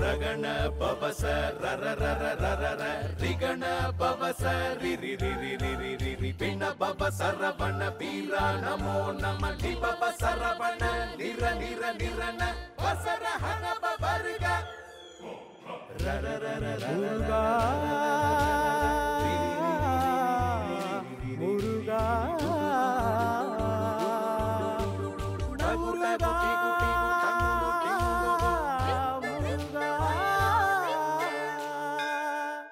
ರಗಣ ಪವಸ ರರ ರರ ರರ ರ ರಿಗಣ ಪವಸ ರಿ ರಿ ರಿ ರಿ ರಿ ರಿ ರಿ ರಿ ಪಿಣ ಪವ ಸರವಣ ಬೀರ ನಮೋ ನಮ ಲಿ ಪವ ಸರವಣ ನಿರ ನಿರ ನಿರನ ವಸರ ಹನ ಪವರ್ಗ ರರ ರರ ರರ முருகா முருகா முருகா முருகா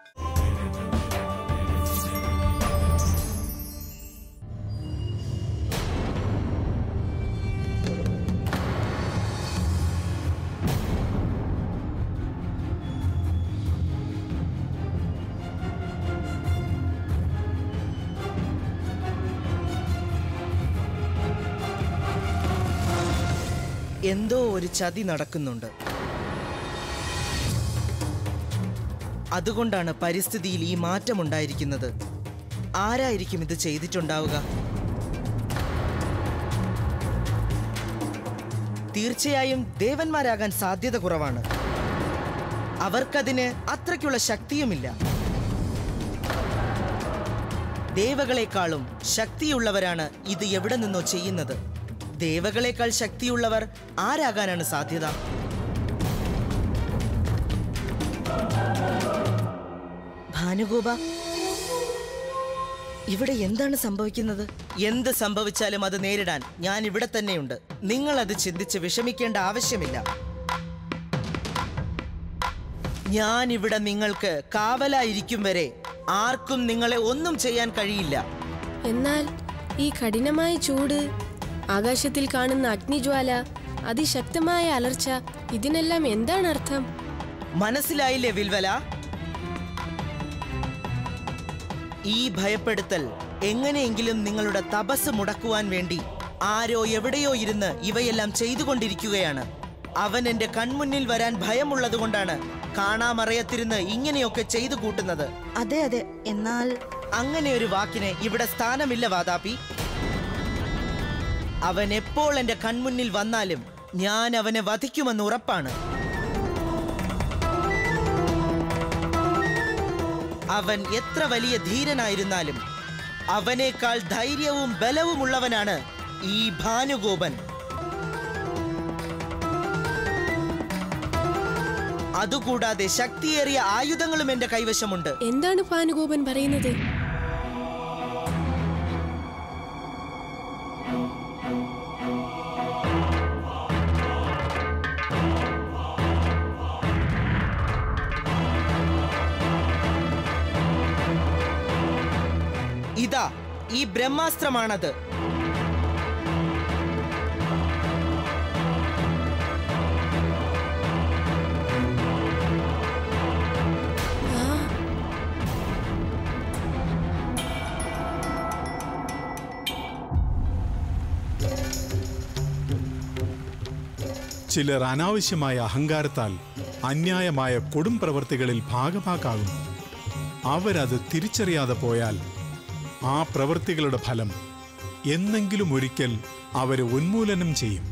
എന്തോ ഒരു ചതി നടക്കുന്നുണ്ട് അതുകൊണ്ടാണ് പരിസ്ഥിതിയിൽ ഈ മാറ്റമുണ്ടായിരിക്കുന്നത് ആരായിരിക്കും ഇത് ചെയ്തിട്ടുണ്ടാവുക തീർച്ചയായും ദേവന്മാരാകാൻ സാധ്യത കുറവാണ് അവർക്കതിന് അത്രയ്ക്കുള്ള ശക്തിയുമില്ല ദേവകളെക്കാളും ശക്തിയുള്ളവരാണ് ഇത് എവിടെ നിന്നോ ചെയ്യുന്നത് ദേവകളെക്കാൾ ശക്തിയുള്ളവർ ആരാകാനാണ് സാധ്യത ഭാനുഗോപ ഇവിടെ എന്താണ് സംഭവിക്കുന്നത് എന്ത് സംഭവിച്ചാലും അത് നേരിടാൻ ഞാൻ ഇവിടെ തന്നെയുണ്ട് നിങ്ങൾ അത് ചിന്തിച്ച് വിഷമിക്കേണ്ട ആവശ്യമില്ല ഞാൻ ഇവിടെ നിങ്ങൾക്ക് കാവലായിരിക്കും വരെ ആർക്കും നിങ്ങളെ ഒന്നും ചെയ്യാൻ കഴിയില്ല എന്നാൽ ഈ കഠിനമായ ചൂട് ആകാശത്തിൽ കാണുന്ന അഗ്നിജ്വാല അതിശക്തമായ അലർച്ച ഇതിനെല്ലാം എന്താണ് അർത്ഥം മനസ്സിലായില്ലേ വിൽവല ഈ ഭയപ്പെടുത്തൽ എങ്ങനെയെങ്കിലും നിങ്ങളുടെ തപസ് മുടക്കുവാൻ വേണ്ടി ആരോ എവിടെയോ ഇരുന്ന് ഇവയെല്ലാം ചെയ്തുകൊണ്ടിരിക്കുകയാണ് അവൻ എന്റെ കൺമുന്നിൽ വരാൻ ഭയമുള്ളതുകൊണ്ടാണ് കാണാമറയത്തിരുന്ന് ഇങ്ങനെയൊക്കെ ചെയ്തു കൂട്ടുന്നത് അതെ അതെ എന്നാൽ അങ്ങനെ ഒരു വാക്കിന് ഇവിടെ സ്ഥാനമില്ല വാതാപി അവൻ എപ്പോൾ എന്റെ കൺമുന്നിൽ വന്നാലും ഞാൻ അവനെ വധിക്കുമെന്ന് ഉറപ്പാണ് അവൻ എത്ര വലിയ ധീരനായിരുന്നാലും അവനേക്കാൾ ധൈര്യവും ബലവുമുള്ളവനാണ് ഈ ഭാനുഗോപൻ അതുകൂടാതെ ശക്തിയേറിയ ആയുധങ്ങളും എന്റെ കൈവശമുണ്ട് എന്താണ് ഭാനുഗോപൻ പറയുന്നത് ഇതാ ഈ ബ്രഹ്മാസ്ത്രമാണത് ചിലർ അനാവശ്യമായ അഹങ്കാരത്താൽ അന്യായമായ കൊടും പ്രവൃത്തികളിൽ ഭാഗഭാക്കാകും അവരത് തിരിച്ചറിയാതെ പോയാൽ ആ പ്രവൃത്തികളുടെ ഫലം എന്നെങ്കിലും ഒരിക്കൽ അവരെ ഉന്മൂലനം ചെയ്യും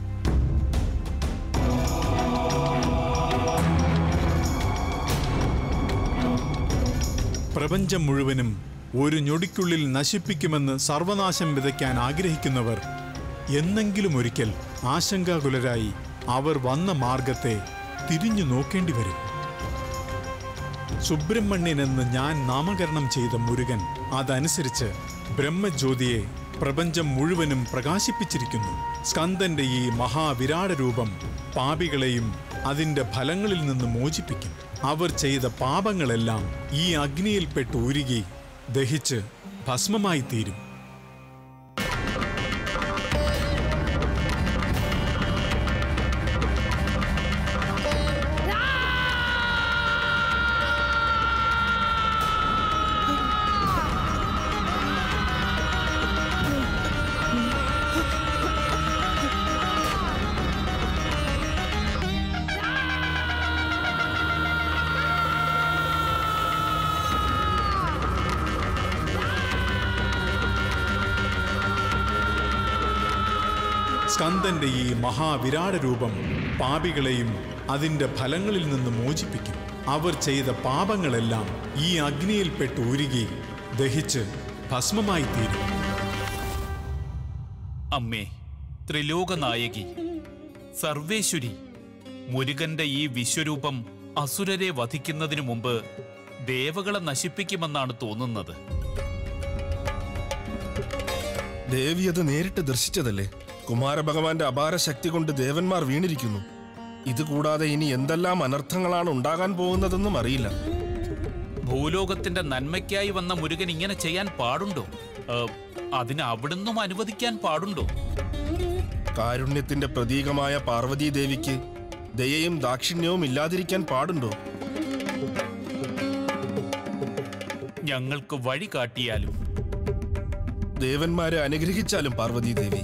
പ്രപഞ്ചം മുഴുവനും ഒരു ഞൊടിക്കുള്ളിൽ നശിപ്പിക്കുമെന്ന് സർവനാശം വിതയ്ക്കാൻ ആഗ്രഹിക്കുന്നവർ എന്നെങ്കിലും ഒരിക്കൽ ആശങ്കാകുലരായി അവർ വന്ന മാർഗത്തെ തിരിഞ്ഞു നോക്കേണ്ടി വരും സുബ്രഹ്മണ്യൻ എന്ന് ഞാൻ നാമകരണം ചെയ്ത മുരുകൻ അതനുസരിച്ച് ബ്രഹ്മജ്യോതിയെ പ്രപഞ്ചം മുഴുവനും പ്രകാശിപ്പിച്ചിരിക്കുന്നു സ്കന്ദന്റെ ഈ മഹാവിരാട രൂപം പാപികളെയും അതിന്റെ ഫലങ്ങളിൽ നിന്ന് മോചിപ്പിക്കും അവർ ചെയ്ത പാപങ്ങളെല്ലാം ഈ അഗ്നിയിൽപ്പെട്ട് ഉരുകി ദഹിച്ച് ഭസ്മമായി തീരും സ്കന്ദന്റെ ഈ മഹാവിരാട രൂപം പാപികളെയും അതിൻ്റെ ഫലങ്ങളിൽ നിന്ന് മോചിപ്പിക്കും അവർ ചെയ്ത പാപങ്ങളെല്ലാം ഈ അഗ്നിയിൽപ്പെട്ട് ഉരുകി ദഹിച്ച് ഭസ്മമായി തീരും അമ്മേ ത്രിലോകനായകി സർവേശ്വരി മുരുകന്റെ ഈ വിശ്വരൂപം അസുരരെ വധിക്കുന്നതിനു മുമ്പ് ദേവകളെ നശിപ്പിക്കുമെന്നാണ് തോന്നുന്നത് ദേവി അത് നേരിട്ട് ദർശിച്ചതല്ലേ കുമാരഭഗവാന്റെ അപാര ശക്തി കൊണ്ട് ദേവന്മാർ വീണിരിക്കുന്നു ഇതുകൂടാതെ ഇനി എന്തെല്ലാം അനർത്ഥങ്ങളാണ് ഉണ്ടാകാൻ പോകുന്നതെന്നും അറിയില്ല ഭൂലോകത്തിന്റെ നന്മയ്ക്കായി വന്ന മുരുകൻ ഇങ്ങനെ ചെയ്യാൻ പാടുണ്ടോ ഏ, അതിന് അവിടുന്നും അനുവദിക്കാൻ പാടുണ്ടോ കാരുണ്യത്തിന്റെ പ്രതീകമായ പാർവതീ ദേവിക്ക് ദയയും ദാക്ഷിണ്യവും ഇല്ലാതിരിക്കാൻ പാടുണ്ടോ ഞങ്ങൾക്ക് വഴി കാട്ടിയാലും ദേവന്മാരെ അനുഗ്രഹിച്ചാലും പാർവതീ ദേവി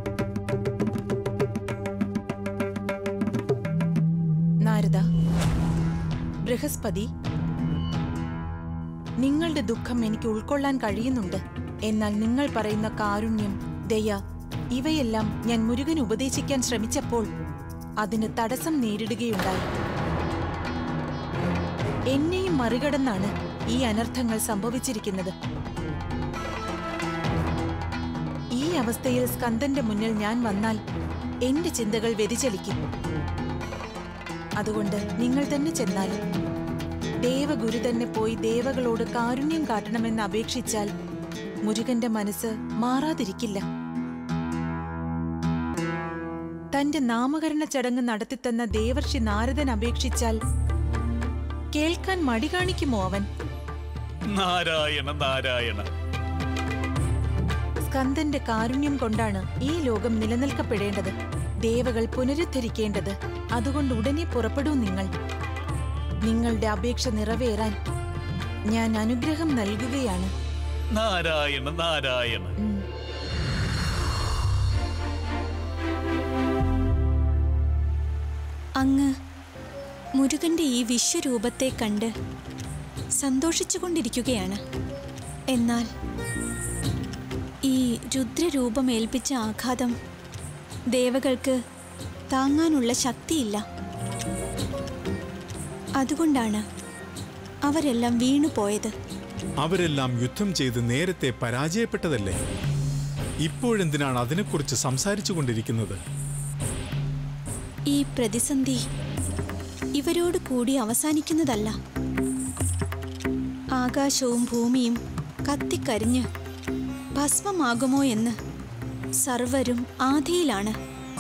നാരദ ബൃഹസ്പതി നിങ്ങളുടെ ദുഃഖം എനിക്ക് ഉൾക്കൊള്ളാൻ കഴിയുന്നുണ്ട് എന്നാൽ നിങ്ങൾ പറയുന്ന കാരുണ്യം ദയ ഇവയെല്ലാം ഞാൻ മുരുകൻ ഉപദേശിക്കാൻ ശ്രമിച്ചപ്പോൾ അതിന് തടസ്സം നേരിടുകയുണ്ടായി എന്നെയും മറികടന്നാണ് ഈ അനർത്ഥങ്ങൾ സംഭവിച്ചിരിക്കുന്നത് ഈ അവസ്ഥയിൽ സ്കന്ദന്റെ മുന്നിൽ ഞാൻ വന്നാൽ എന്റെ ചിന്തകൾ വ്യതിചലിക്കും അതുകൊണ്ട് നിങ്ങൾ തന്നെ ചെന്നാലും ദേവഗുരു തന്നെ പോയി ദേവകളോട് കാരുണ്യം കാട്ടണമെന്ന് അപേക്ഷിച്ചാൽ മുരുകന്റെ മനസ്സ് മാറാതിരിക്കില്ല തന്റെ നാമകരണ ചടങ്ങ് നടത്തിത്തന്ന ദേവർഷി നാരദൻ അപേക്ഷിച്ചാൽ കേൾക്കാൻ മടി കാണിക്കുമോ അവൻ നാരായണ നാരായണ സ്കന്ദന്റെ കാരുണ്യം കൊണ്ടാണ് ഈ ലോകം നിലനിൽക്കപ്പെടേണ്ടത് ദേവകൾ പുനരുദ്ധരിക്കേണ്ടത് അതുകൊണ്ട് ഉടനെ പുറപ്പെടൂ നിങ്ങൾ നിങ്ങളുടെ അപേക്ഷ നിറവേറാൻ ഞാൻ അനുഗ്രഹം നൽകുകയാണ് നാരായണ നാരായണ ഉം. അങ്ങ് മുരുകന്റെ ഈ വിശ്വരൂപത്തെ കണ്ട് സന്തോഷിച്ചുകൊണ്ടിരിക്കുകയാണ് എന്നാൽ ഈ രുദ്രരൂപം ഏൽപ്പിച്ച ആഘാതം ദേവകൾക്ക് താങ്ങാനുള്ള ശക്തിയില്ല അതുകൊണ്ടാണ് അവരെല്ലാം വീണുപോയത് അവരെല്ലാം യുദ്ധം ചെയ്ത് നേരത്തെ പരാജയപ്പെട്ടതല്ലേ ഇപ്പോഴെന്തിനാണ് അതിനെക്കുറിച്ച് സംസാരിച്ചു കൊണ്ടിരിക്കുന്നത് ഈ പ്രതിസന്ധി ഇവരോട് കൂടി അവസാനിക്കുന്നതല്ല ആകാശവും ഭൂമിയും കത്തിക്കരിഞ്ഞ് ഭസ്മമാകുമോ എന്ന് സർവരും ആധിയിലാണ്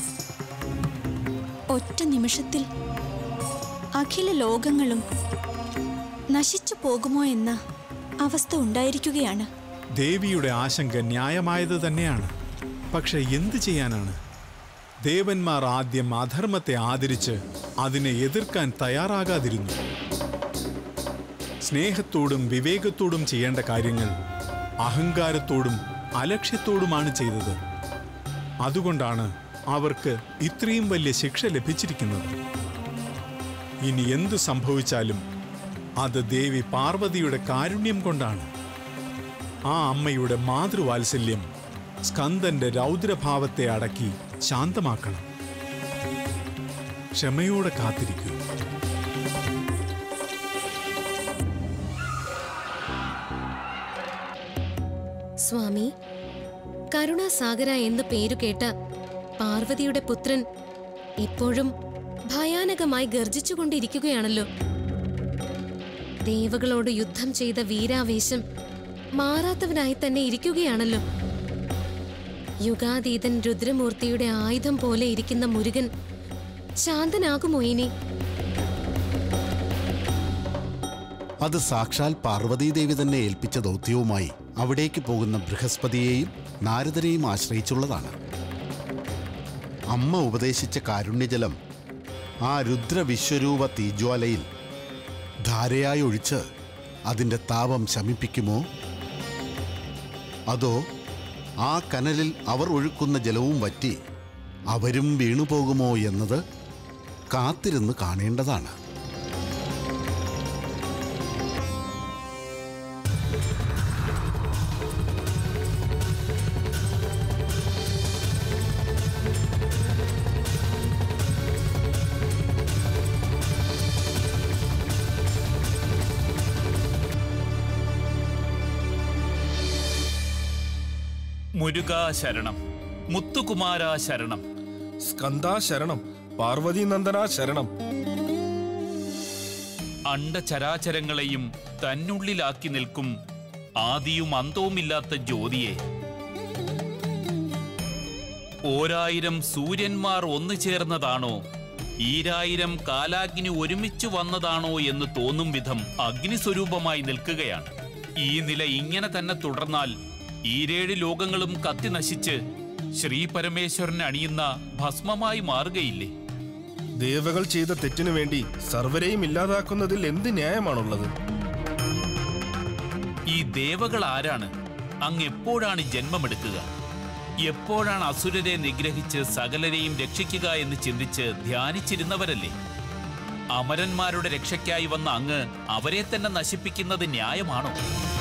ഒറ്റ നിമിഷത്തിൽ അഖില ലോകങ്ങളും നശിച്ചു പോകുമോ എന്ന അവസ്ഥ ഉണ്ടായിരിക്കുകയാണ് ദേവിയുടെ ആശങ്ക ന്യായമായത് തന്നെയാണ് പക്ഷെ എന്തു ചെയ്യാനാണ് ദേവന്മാർ ആദ്യം അധർമ്മത്തെ ആദരിച്ച് അതിനെ എതിർക്കാൻ തയ്യാറാകാതിരുന്നു സ്നേഹത്തോടും വിവേകത്തോടും ചെയ്യേണ്ട കാര്യങ്ങൾ അഹങ്കാരത്തോടും അലക്ഷ്യത്തോടുമാണ് ചെയ്തത് അതുകൊണ്ടാണ് അവർക്ക് ഇത്രയും വലിയ ശിക്ഷ ലഭിച്ചിരിക്കുന്നത് ഇനി എന്തു സംഭവിച്ചാലും അത് ദേവി പാർവതിയുടെ കാരുണ്യം കൊണ്ടാണ് ആ അമ്മയുടെ മാതൃവാത്സല്യം സ്കന്ദന്റെ രൗദ്രഭാവത്തെ അടക്കി ശാന്തമാക്കണം ക്ഷമയോടെ കാത്തിരിക്കൂ സ്വാമി കരുണാസാഗര എന്ന് പേരു കേട്ട പാർവതിയുടെ പുത്രൻ ഇപ്പോഴും ഭയാനകമായി ഗർജിച്ചുകൊണ്ടിരിക്കുകയാണല്ലോ ദേവകളോട് യുദ്ധം ചെയ്ത വീരാവേശം മാറാത്തവനായി തന്നെ ഇരിക്കുകയാണല്ലോ യുഗാതീതൻ രുദ്രമൂർത്തിയുടെ ആയുധം പോലെ ഇരിക്കുന്ന മുരുകൻ ശാന്തനാകുമോ ഇനി അത് സാക്ഷാൽ പാർവതീദേവി തന്നെ ഏൽപ്പിച്ച ദൗത്യവുമായി അവിടേക്ക് പോകുന്ന ബൃഹസ്പതിയെയും നാരദനെയും ആശ്രയിച്ചുള്ളതാണ് അമ്മ ഉപദേശിച്ച കാരുണ്യജലം ആ രുദ്രവിശ്വരൂപ തീജ്വാലയിൽ ധാരയായി ഒഴിച്ച് അതിൻ്റെ താപം ശമിപ്പിക്കുമോ അതോ ആ കനലിൽ അവർ ഒഴുക്കുന്ന ജലവും വറ്റി അവരും വീണുപോകുമോ എന്നത് കാത്തിരുന്ന് കാണേണ്ടതാണ് മുരുകാ ശരണം മുത്തുകുമാരാ ശരണം സ്കന്ദാ ശരണം പാർവതി നന്ദനാ ശരണം അണ്ടചരാചരങ്ങളെയും തന്നുള്ളിലാക്കി നിൽക്കും ആദിയും അന്തവുമില്ലാത്ത ജ്യോതിയെ ഓരായിരം സൂര്യന്മാർ ഒന്നു ചേർന്നതാണോ ഈരായിരം കാലാഗ്നി ഒരുമിച്ച് വന്നതാണോ എന്ന് തോന്നും വിധം അഗ്നിസ്വരൂപമായി നിൽക്കുകയാണ് ഈ നില ഇങ്ങനെ തന്നെ തുടർന്നാൽ ഈരേഴ് ലോകങ്ങളും കത്തി നശിച്ച് ശ്രീ പരമേശ്വരൻ അണിയുന്ന ഭസ്മമായി മാറുകയില്ലേ ദേവകൾ ചെയ്ത തെറ്റിനു വേണ്ടി സർവരെയും ഇല്ലാതാക്കുന്നതിൽ എന്ത് ന്യായമാണുള്ളത് ഈ ദേവകൾ ആരാണ് അങ്ങ് എപ്പോഴാണ് ജന്മമെടുക്കുക എപ്പോഴാണ് അസുരരെ നിഗ്രഹിച്ച് സകലരെയും രക്ഷിക്കുക എന്ന് ചിന്തിച്ച് ധ്യാനിച്ചിരുന്നവരല്ലേ അമരന്മാരുടെ രക്ഷയ്ക്കായി വന്ന അങ്ങ് അവരെ തന്നെ നശിപ്പിക്കുന്നത് ന്യായമാണോ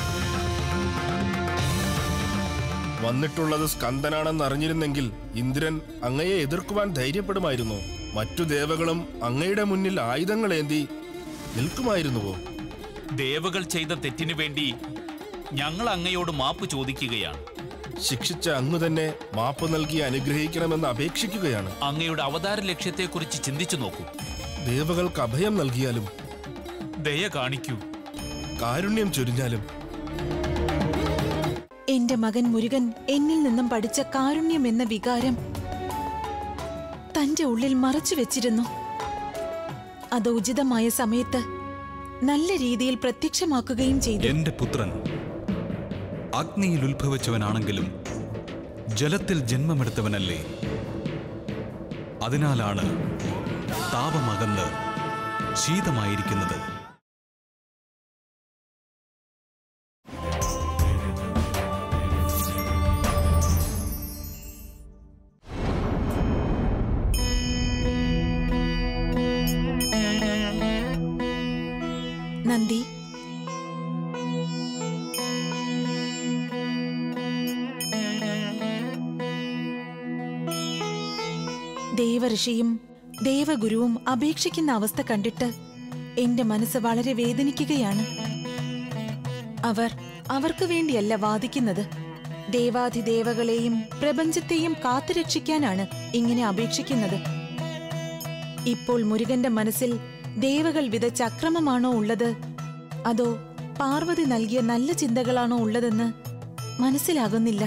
വന്നിട്ടുള്ളത് സ്കന്ദനാണെന്ന് അറിഞ്ഞിരുന്നെങ്കിൽ ഇന്ദ്രൻ അങ്ങയെ എതിർക്കുവാൻ ധൈര്യപ്പെടുമായിരുന്നു മറ്റു ദേവകളും അങ്ങയുടെ മുന്നിൽ ആയുധങ്ങളേന്തി നിൽക്കുമായിരുന്നുവോ ദേവകൾ ചെയ്ത തെറ്റിനു വേണ്ടി ഞങ്ങൾ അങ്ങയോട് മാപ്പ് ചോദിക്കുകയാണ് ശിക്ഷിച്ച അങ്ങ് തന്നെ മാപ്പ് നൽകി അനുഗ്രഹിക്കണമെന്ന് അപേക്ഷിക്കുകയാണ് അങ്ങയുടെ അവതാര ലക്ഷ്യത്തെക്കുറിച്ച് ചിന്തിച്ചു നോക്കൂ ദേവകൾക്ക് അഭയം നൽകിയാലും ദയ കാണിക്കൂ കാരുണ്യം ചൊരിഞ്ഞാലും എന്റെ മകൻ മുരുകൻ എന്നിൽ നിന്നും പഠിച്ച കാരുണ്യം എന്ന വികാരം തന്റെ ഉള്ളിൽ മറച്ചു വെച്ചിരുന്നു അത് ഉചിതമായ സമയത്ത് നല്ല രീതിയിൽ പ്രത്യക്ഷമാക്കുകയും ചെയ്തു എന്റെ പുത്രൻ അഗ്നിയിൽ ഉത്ഭവിച്ചവനാണെങ്കിലും ജലത്തിൽ ജന്മമെടുത്തവനല്ലേ അതിനാലാണ് താപമകന്ന് ശീതമായിരിക്കുന്നത് നന്ദി ദേവഋഷിയും ദേവഗുരുവും അപേക്ഷിക്കുന്ന അവസ്ഥ കണ്ടിട്ട് എന്റെ മനസ്സ് വളരെ വേദനിക്കുകയാണ് അവർ അവർക്ക് വേണ്ടിയല്ല വാദിക്കുന്നത് ദേവാധിദേവകളെയും പ്രപഞ്ചത്തെയും കാത്തുരക്ഷിക്കാനാണ് ഇങ്ങനെ അപേക്ഷിക്കുന്നത് ഇപ്പോൾ മുരുകന്റെ മനസ്സിൽ ദേവകൾ വിതച്ച അക്രമമാണോ ഉള്ളത് അതോ പാർവതി നൽകിയ നല്ല ചിന്തകളാണോ ഉള്ളതെന്ന് മനസ്സിലാകുന്നില്ല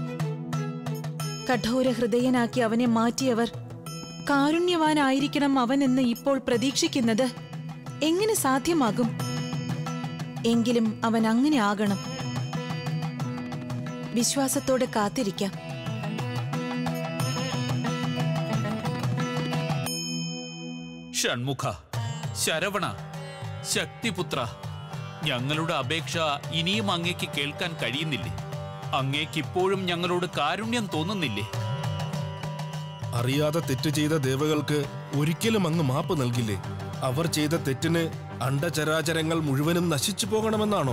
കഠോര ഹൃദയനാക്കി അവനെ മാറ്റിയവർ കാരുണ്യവാനായിരിക്കണം അവനെന്ന് ഇപ്പോൾ പ്രതീക്ഷിക്കുന്നത് എങ്ങനെ സാധ്യമാകും എങ്കിലും അവൻ അങ്ങനെ ആകണം വിശ്വാസത്തോടെ കാത്തിരിക്കാം ഷൺമുഖ ശരവണ ശക്തിപുത്ര ഞങ്ങളുടെ അപേക്ഷ ഇനിയും അങ്ങേക്ക് കേൾക്കാൻ കഴിയുന്നില്ലേ അങ്ങേക്ക് ഇപ്പോഴും ഞങ്ങളോട് കാരുണ്യം തോന്നുന്നില്ലേ അറിയാതെ തെറ്റ് ചെയ്ത ദേവകൾക്ക് ഒരിക്കലും അങ്ങ് മാപ്പ് നൽകില്ലേ അവർ ചെയ്ത തെറ്റിന് അണ്ടചരാചരങ്ങൾ മുഴുവനും നശിച്ചു പോകണമെന്നാണോ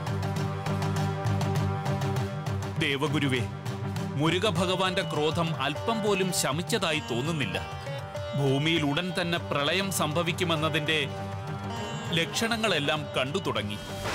ദേവഗുരുവേ മുരുക ഭഗവാന്റെ ക്രോധം അല്പം പോലും ശമിച്ചതായി തോന്നുന്നില്ല ഭൂമിയിൽ ഉടൻ തന്നെ പ്രളയം സംഭവിക്കുമെന്നതിന്റെ ലക്ഷണങ്ങളെല്ലാം കണ്ടു തുടങ്ങി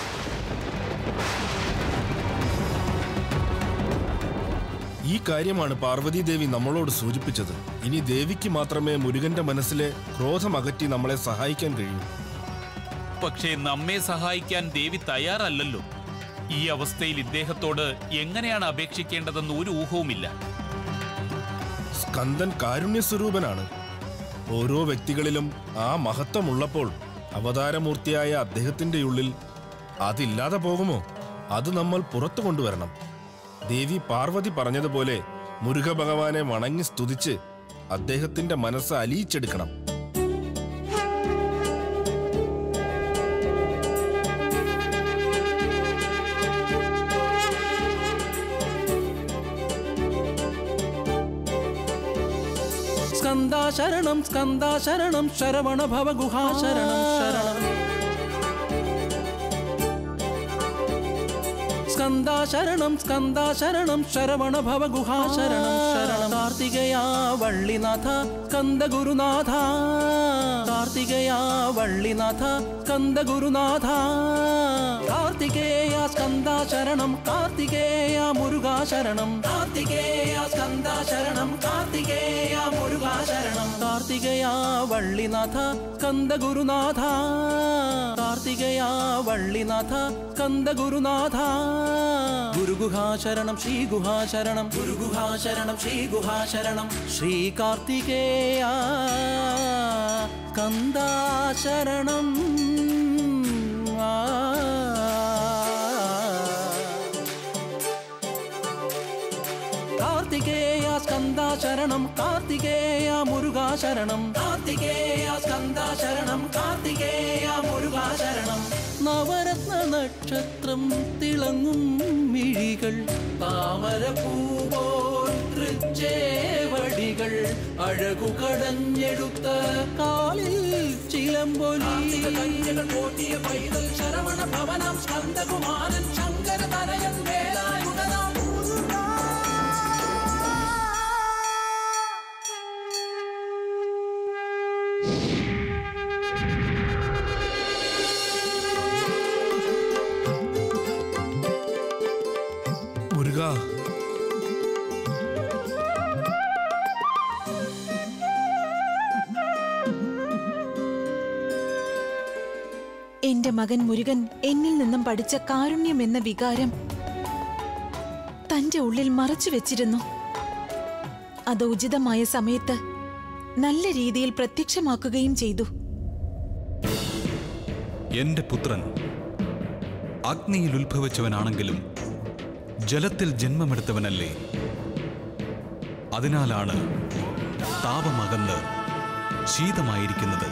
ഈ കാര്യമാണ് പാർവതി ദേവി നമ്മളോട് സൂചിപ്പിച്ചത് ഇനി ദേവിക്ക് മാത്രമേ മുരുകന്റെ മനസ്സിലെ ക്രോധം അകറ്റി നമ്മളെ സഹായിക്കാൻ കഴിയൂ പക്ഷേ നമ്മെ സഹായിക്കാൻ ദേവി തയ്യാറല്ലല്ലോ ഈ അവസ്ഥയിൽ ഇദ്ദേഹത്തോട് എങ്ങനെയാണ് അപേക്ഷിക്കേണ്ടതെന്ന് ഒരു ഊഹവുമില്ല സ്കന്ദൻ കാരുണ്യസ്വരൂപനാണ് ഓരോ വ്യക്തികളിലും ആ മഹത്വമുള്ളപ്പോൾ അവതാരമൂർത്തിയായ അദ്ദേഹത്തിന്റെ ഉള്ളിൽ അതില്ലാതെ പോകുമോ അത് നമ്മൾ പുറത്തു കൊണ്ടുവരണം ദേവി പാർവതി പറഞ്ഞതുപോലെ മുരുക ഭഗവാനെ വണങ്ങി സ്തുതിച്ച് അദ്ദേഹത്തിന്റെ മനസ്സ് അലിയിച്ചെടുക്കണം സ്കന്ദാ ശരണം സ്കന്ദാ ശരണം ശരവണ ഭവ ഗുഹാ ശരണം ശരണം സ്കന്ദാ ശരണം സ്കന്ദാ ശരണം ശരവണ ഭവ ഗുഹാ ശരണം ശരണം കാർത്തികയാ വള്ളിനാഥ സ്കന്ദ ഗുരുനാഥ കാർത്തികേയ വള്ളിനാഥ സ്കന്ദ ഗുരുനാഥ കാർത്തികേയ സ്കന്ദ ശരണം കാർത്തികേയ മുരുകാ ശരണം കാർത്തികേയ സ്കന്ദ ശരണം കാർത്തികേയ മുരുകാ ശരണം കാർത്തികേയ വള്ളിനാഥ സ്കന്ദ ഗുരുനാഥ കാർത്തികേയ വള്ളിനാഥ സ്കന്ദ ഗുരുനാഥ ഗുരുഗുഹാ ശരണം ശ്രീ ഗുഹാ ശരണം ഗുരുഗുഹാ ശരണം ശ്രീ ഗുഹാ ശരണം ശ്രീ കാർത്തികേയ കന്ദാ ശരണം ആ. കാർത്തികേയ സ്കന്ദ ശരണം കാർത്തികേയ മുരുകാ ശരണം കാർത്തികേയ സ്കന്ദ ശരണം കാർത്തികേയ മുരുകാ ശരണം നവരത്ന നക്ഷത്രം തിളങ്ങും മിഴികൾ താമരപ്പൂപോൽ തൃച്ചേവടികൾ അഴകു കടഞ്ഞെടുത്ത കാലിൽ ചിലമ്പൊലി കോട്ടിയ പൈതൽ ശരവണ ഭവനം സ്കന്ദകുമാരൻ ശങ്കര തനയൻ വേലായുധനാം മുരുക എന്റെ മകൻ മുരുകൻ എന്നിൽ നിന്നും പഠിച്ച കാരുണ്യം എന്ന വികാരം തന്റെ ഉള്ളിൽ മറച്ചു വെച്ചിരുന്നു അത് ഉചിതമായ സമയത്ത് നല്ല രീതിയിൽ പ്രത്യക്ഷമാക്കുകയും ചെയ്തു എന്റെ പുത്രൻ അഗ്നിയിൽ ഉത്ഭവിച്ചവനാണെങ്കിലും ജലത്തിൽ ജന്മമെടുത്തവനല്ലേ അതിനാലാണ് താപമകന്ന് ശീതമായിരിക്കുന്നത്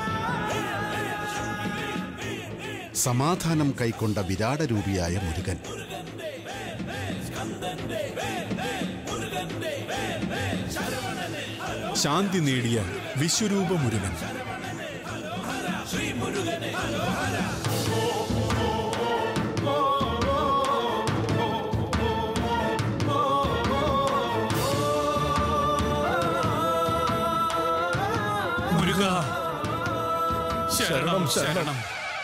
സമാധാനം കൈക്കൊണ്ട വിരാടരൂപിയായ മുരുകൻ ശാന്തി നേടിയ വിശ്വരൂപ മുരുകൻ മുരുക ശരണം ശരണം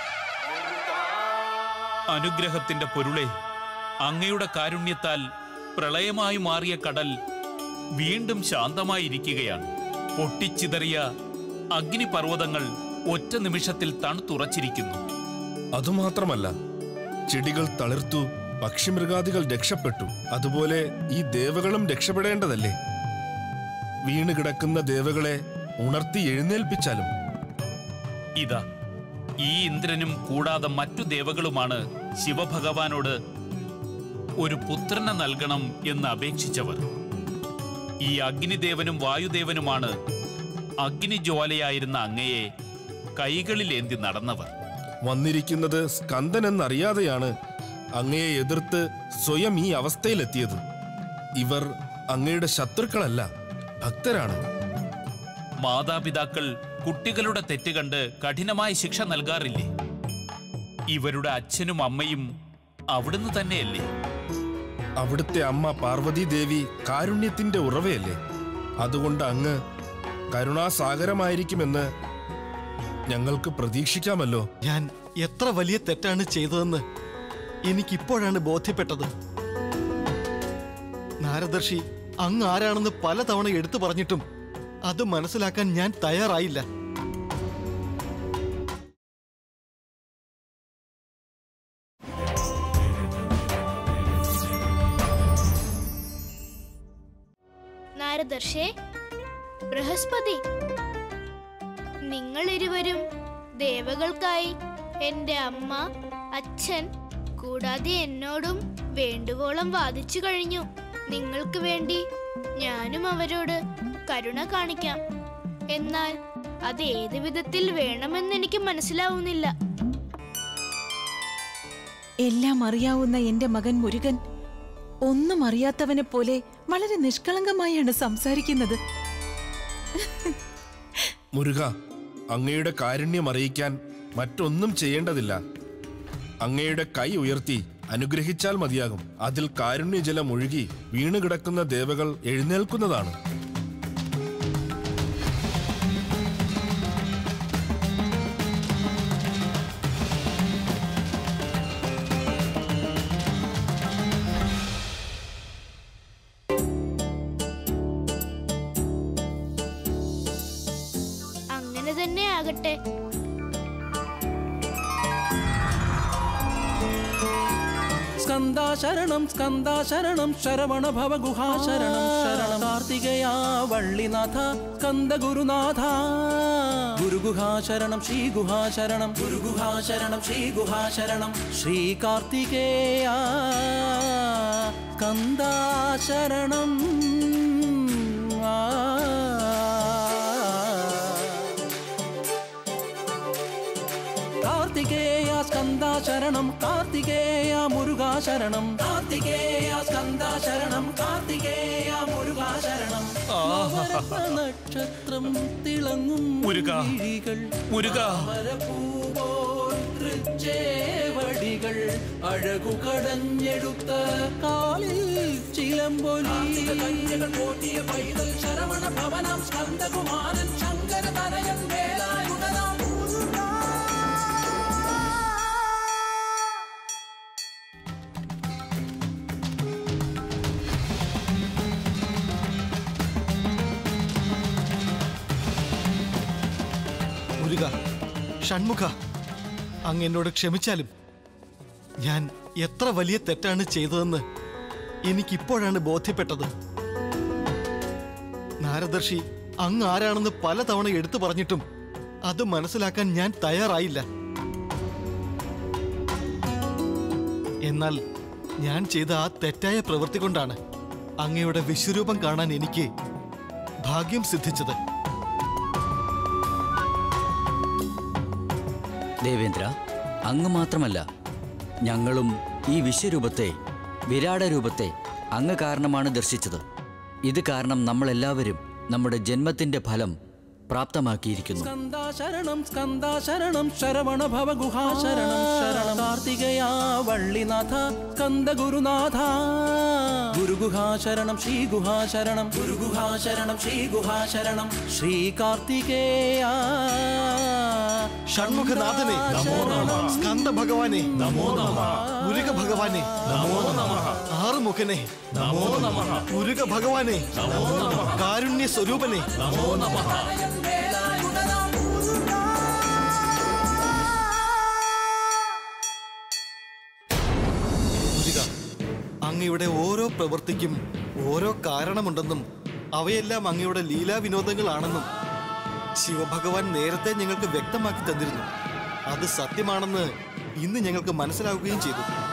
അനുഗ്രഹത്തിന്റെ പൊരുളെ അങ്ങയുടെ കാരുണ്യത്താൽ പ്രളയമായി മാറിയ കടൽ വീണ്ടും ശാന്തമായിരിക്കുകയാണ് പൊട്ടിച്ചിതറിയ അഗ്നിപർവ്വതങ്ങൾ ഒറ്റ നിമിഷത്തിൽ തണുത്തുറച്ചിരിക്കുന്നു അതുമാത്രമല്ല ചെടികൾ തളിർത്തു പക്ഷിമൃഗാദികൾ രക്ഷപ്പെട്ടു അതുപോലെ ഈ ദേവകളും രക്ഷപ്പെടേണ്ടതല്ലേ വീണ് കിടക്കുന്ന ദേവകളെ ഉണർത്തി എഴുന്നേൽപ്പിച്ചാലും ഇതാ ഈ ഇന്ദ്രനും കൂടാതെ മറ്റു ദേവകളുമാണ് ശിവഭഗവാനോട് ഒരു പുത്രനെ നൽകണം എന്ന് അപേക്ഷിച്ചവർ ഈ അഗ്നിദേവനും വായുദേവനുമാണ് അഗ്നിജ്വാലയായിരുന്ന അങ്ങയെ കൈകളിലേന്തി നടന്നവർ വന്നിരിക്കുന്നത് സ്കന്ദൻ എന്നറിയാതെയാണ് അങ്ങയെ എതിർത്ത് സ്വയം ഈ അവസ്ഥയിലെത്തിയത് ഇവർ അങ്ങയുടെ ശത്രുക്കളല്ല ഭക്തരാണ് മാതാപിതാക്കൾ കുട്ടികളുടെ തെറ്റ് കണ്ട് കഠിനമായ ശിക്ഷ നൽകാറില്ലേ ഇവരുടെ അച്ഛനും അമ്മയും അവിടുന്ന് തന്നെയല്ലേ അവിടുത്തെ അമ്മ പാർവതി ദേവി കാരുണ്യത്തിന്റെ ഉറവയല്ലേ അതുകൊണ്ട് അങ്ങ് കരുണാസാഗരമായിരിക്കുമെന്ന് ഞങ്ങൾക്ക് പ്രതീക്ഷിക്കാമല്ലോ ഞാൻ എത്ര വലിയ തെറ്റാണ് ചെയ്തതെന്ന് എനിക്കിപ്പോഴാണ് ബോധ്യപ്പെട്ടത് നാരദർശി അങ്ങ് ആരാണെന്ന് പലതവണ എടുത്തു പറഞ്ഞിട്ടും അത് മനസ്സിലാക്കാൻ ഞാൻ തയ്യാറായില്ല നാരദർശേ ബൃഹസ്പതി നിങ്ങൾ ഇരുവരും ദേവകൾക്കായി എന്റെ അമ്മ അച്ഛൻ കൂടാതെ എന്നോടും വേണ്ടുവോളം വാദിച്ചു കഴിഞ്ഞു നിങ്ങൾക്ക് വേണ്ടി ഞാനും അവരോട് കരുണ കാണിക്കാം എന്നാൽ അത് ഏത് വിധത്തിൽ വേണമെന്ന് എനിക്ക് മനസ്സിലാവുന്നില്ല എല്ലാം അറിയാവുന്ന എന്റെ മകൻ മുരുകൻ ഒന്നും അറിയാത്തവനെ പോലെ വളരെ നിഷ്കളങ്കമായാണ് സംസാരിക്കുന്നത് മുരുക അങ്ങയുടെ കാരുണ്യം അറിയിക്കാൻ മറ്റൊന്നും ചെയ്യേണ്ടതില്ല അങ്ങയുടെ കൈ ഉയർത്തി അനുഗ്രഹിച്ചാൽ മതിയാകും അതിൽ കാരുണ്യജലം ഒഴുകി വീണുകിടക്കുന്ന ദേവകൾ എഴുന്നേൽക്കുന്നതാണ് പറയട്ടെ സ്കന്ദ ശരണം സ്കന്ദ ശരണം ശരവണ ഭവ ഗുഹാ ശരണം ശരണം കാർത്തികയാ വള്ളിനാഥ സ്കന്ദ ഗുരുനാഥ ഗുരുഗുഹാ ശരണം ശ്രീ ഗുഹാ ശരണം ഗുരുഗുഹാ ശരണം ശ്രീ ഗുഹാ ശരണം ശ്രീ കാർത്തികേയ സ്കന്ദ ശരണം ആ കാർത്തികേയ സ്കന്ദ ശരണം കാർത്തികേയ മുരുകാ ശരണം കാർത്തികേയ സ്കന്ദ ശരണം കാർത്തികേയ മുരുകാ ശരണം നവരത്ന നക്ഷത്രം തിളങ്ങും മുരുകാ. മിഴികൾ മുരുകാ. താമരപ്പൂപോൽ തൃച്ചേവടികൾ അഴകു കടഞ്ഞെടുത്ത കാലിൽ ചിലമ്പൊലി കന്യകൾ പോറ്റിയ പൈതൽ ശരവണ ഭവനം സ്കന്ദകുമാരൻ ശങ്കര തനയൻ വേലായുധനാം മുരുക ഷൺമുഖ അങ്ങ് എന്നോട് ക്ഷമിച്ചാലും ഞാൻ എത്ര വലിയ തെറ്റാണ് ചെയ്തതെന്ന് എനിക്കിപ്പോഴാണ് ബോധ്യപ്പെട്ടത് നാരദർശി അങ്ങ് ആരാണെന്ന് പലതവണ എടുത്തു പറഞ്ഞിട്ടും അത് മനസ്സിലാക്കാൻ ഞാൻ തയ്യാറായില്ല എന്നാൽ ഞാൻ ചെയ്ത ആ തെറ്റായ പ്രവൃത്തി കൊണ്ടാണ് അങ്ങയുടെ വിശ്വരൂപം കാണാൻ എനിക്ക് ഭാഗ്യം സിദ്ധിച്ചത് ദേവേന്ദ്ര അങ്ങ് മാത്രമല്ല ഞങ്ങളും ഈ വിശ്വരൂപത്തെ വിരാട രൂപത്തെ അങ്ങ് കാരണമാണ് ദർശിച്ചത് ഇത് കാരണം നമ്മളെല്ലാവരും നമ്മുടെ ജന്മത്തിന്റെ ഫലം പ്രാപ്തമാക്കിയിരിക്കുന്നു സ്കന്ദ ശരണം സ്കന്ദ ശരണം ശരവണ ഭവ ഗുഹാ ശരണം ശരണം കാർത്തികയാ വള്ളിനാഥ സ്കന്ദ ഗുരുനാഥ ഗുരുഗുഹാ ശരണം ശ്രീ ഗുഹാ ശരണം ഗുരുഗുഹാ ശരണം ശ്രീ ഗുഹാ ശരണം ശ്രീ കാർത്തികേയ ഷൺമുഖനാഥനെ നമോ നമ സ്കന്ദ ഭഗവാനെ നമോ നമ മുരുക ഭഗവാനെ നമോ നമ ആറുമുഖനെ നമോ നമ മുരുക ഭഗവാനെ നമോ നമ കാരുണ്യ സ്വരൂപനെ നമോ നമ മുരുക അങ്ങയുടെ ഓരോ പ്രവൃത്തിക്കും ഓരോ കാരണമുണ്ടെന്നും അവയെല്ലാം അങ്ങയുടെ ലീലാവിനോദങ്ങളാണെന്നും ശിവഭഗവാൻ നേരത്തെ ഞങ്ങൾക്ക് വ്യക്തമാക്കി തന്നിരുന്നു അത് സത്യമാണെന്ന് ഇന്ന് ഞങ്ങൾക്ക് മനസ്സിലാവുകയും ചെയ്തു